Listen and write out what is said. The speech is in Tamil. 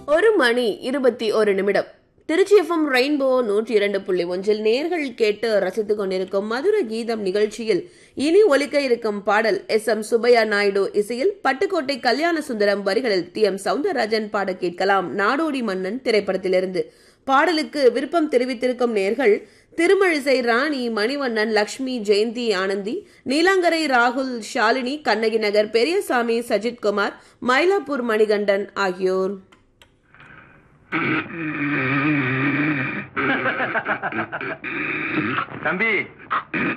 ஒரு மணி இருபத்தி ஒரு நிமிடம் திருச்சி எஃப்எம் ரெயின்போ நூற்றி இரண்டு புள்ளி ஒன்றில் நேர்கள் கேட்டு ரசித்துக் கொண்டிருக்கும் மதுர கீதம் நிகழ்ச்சியில் இனி ஒலிக்க இருக்கும் பாடல் எஸ் எம் சுப்பையா நாயுடு இசையில் பட்டுக்கோட்டை கல்யாண சுந்தரம் வரிகளில் டி எம் சவுந்தரராஜன் பாட கேட்கலாம் நாடோடி மன்னன் திரைப்படத்திலிருந்து பாடலுக்கு விருப்பம் தெரிவித்திருக்கும் நேர்கள் திருமழிசை ராணி மணிவண்ணன் லக்ஷ்மி ஜெயந்தி ஆனந்தி நீலாங்கரை ராகுல் ஷாலினி கண்ணகி நகர் பெரியசாமி சஜித் குமார் மயிலாப்பூர் மணிகண்டன் ஆகியோர் தம்பி